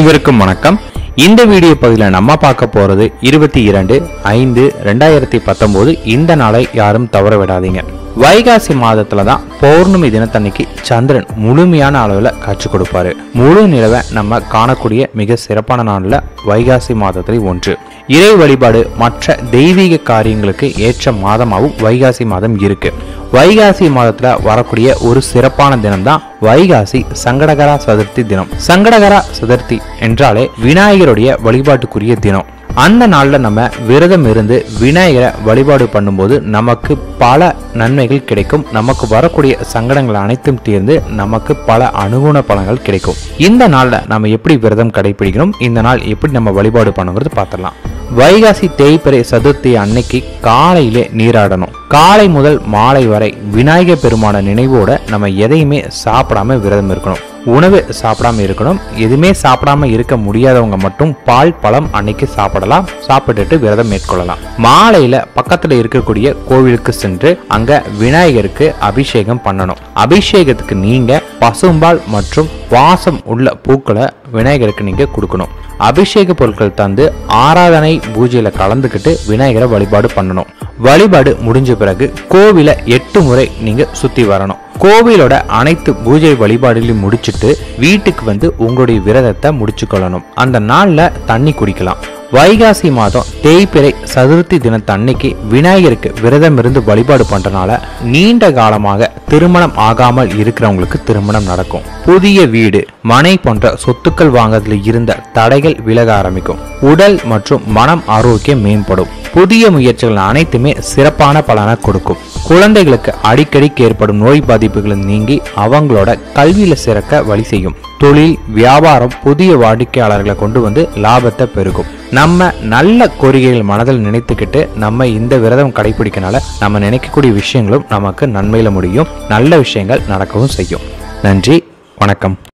அனைவருக்கும் வணக்கம் இந்த வீடியோ பகுதியில் நம்ம பார்க்க போறது இருபத்தி இரண்டு ஐந்து ரெண்டாயிரத்தி பத்தொன்பது இந்த நாளை யாரும் தவற விடாதீங்க வைகாசி மாதத்துல தான் பௌர்ணமி தினத்தன்னைக்கு சந்திரன் முழுமையான அளவில் காட்சி கொடுப்பாரு முழு நிலவை நம்ம காணக்கூடிய மிக சிறப்பான நாளில் வைகாசி மாதத்தில் ஒன்று இறை வழிபாடு மற்ற தெய்வீக காரியங்களுக்கு ஏற்ற மாதமாகவும் வைகாசி மாதம் இருக்கு வைகாசி மாதத்துல வரக்கூடிய ஒரு சிறப்பான தினம் தான் வைகாசி சங்கடகரா சதுர்த்தி தினம் சங்கடகரா சதுர்த்தி என்றாலே விநாயகருடைய வழிபாட்டுக்குரிய தினம் அந்த நாள்ல நம்ம விரதம் இருந்து விநாயகரை வழிபாடு பண்ணும்போது நமக்கு பல நன்மைகள் கிடைக்கும் நமக்கு வரக்கூடிய சங்கடங்கள் அனைத்தும் தீர்ந்து நமக்கு பல அனுகுண பலன்கள் கிடைக்கும் இந்த நாள்ல நம்ம எப்படி விரதம் கடைபிடிக்கணும் இந்த நாள் எப்படி நம்ம வழிபாடு பண்ணுங்கிறது பார்த்துடலாம் வைகாசி தேய்பிறை சதுர்த்தி அன்னைக்கு காலையிலே நீராடணும் காலை முதல் மாலை வரை விநாயகர் பெருமான நினைவோட நம்ம எதையுமே சாப்பிடாம விரதம் இருக்கணும் உணவு சாப்பிடாம இருக்கணும் எதுவுமே சாப்பிடாம இருக்க முடியாதவங்க மட்டும் பால் பழம் அன்னைக்கு சாப்பிடலாம் சாப்பிட்டுட்டு விரதம் மேற்கொள்ளலாம் மாலையில பக்கத்துல இருக்கக்கூடிய கோவிலுக்கு சென்று அங்க விநாயகருக்கு அபிஷேகம் பண்ணணும் அபிஷேகத்துக்கு நீங்க பசும்பால் மற்றும் வாசம் உள்ள பூக்களை விநாயகருக்கு நீங்க கொடுக்கணும் அபிஷேக பொருட்கள் தந்து ஆராதனை பூஜையில கலந்துக்கிட்டு விநாயகரை வழிபாடு பண்ணணும் வழிபாடு முடிஞ்ச பிறகு கோவிலை எட்டு முறை நீங்க சுத்தி வரணும் கோவிலோட அனைத்து பூஜை வழிபாடுகளையும் முடிச்சிட்டு வீட்டுக்கு வந்து உங்களுடைய விரதத்தை முடிச்சுக்கொள்ளணும் அந்த நாள்ல தண்ணி குடிக்கலாம் வைகாசி மாதம் தேய்பிறை சதுர்த்தி தினத்தன்னைக்கு விநாயகருக்கு விரதம் இருந்து வழிபாடு பண்றனால நீண்ட காலமாக திருமணம் ஆகாமல் இருக்கிறவங்களுக்கு திருமணம் நடக்கும் புதிய வீடு மனை போன்ற சொத்துக்கள் வாங்குறதுல இருந்த தடைகள் விலக ஆரம்பிக்கும் உடல் மற்றும் மனம் ஆரோக்கியம் மேம்படும் புதிய முயற்சிகள் அனைத்துமே சிறப்பான பலனை கொடுக்கும் குழந்தைகளுக்கு அடிக்கடிக்கு ஏற்படும் நோய் பாதிப்புகள் நீங்கி அவங்களோட கல்வியில சிறக்க வழி செய்யும் தொழில் வியாபாரம் புதிய வாடிக்கையாளர்களை கொண்டு வந்து லாபத்தை பெருகும் நம்ம நல்ல கோரிக்கைகள் மனதில் நினைத்துக்கிட்டு நம்ம இந்த விரதம் கடைபிடிக்கனால நம்ம நினைக்கக்கூடிய விஷயங்களும் நமக்கு நன்மையில முடியும் நல்ல விஷயங்கள் நடக்கவும் செய்யும் நன்றி வணக்கம்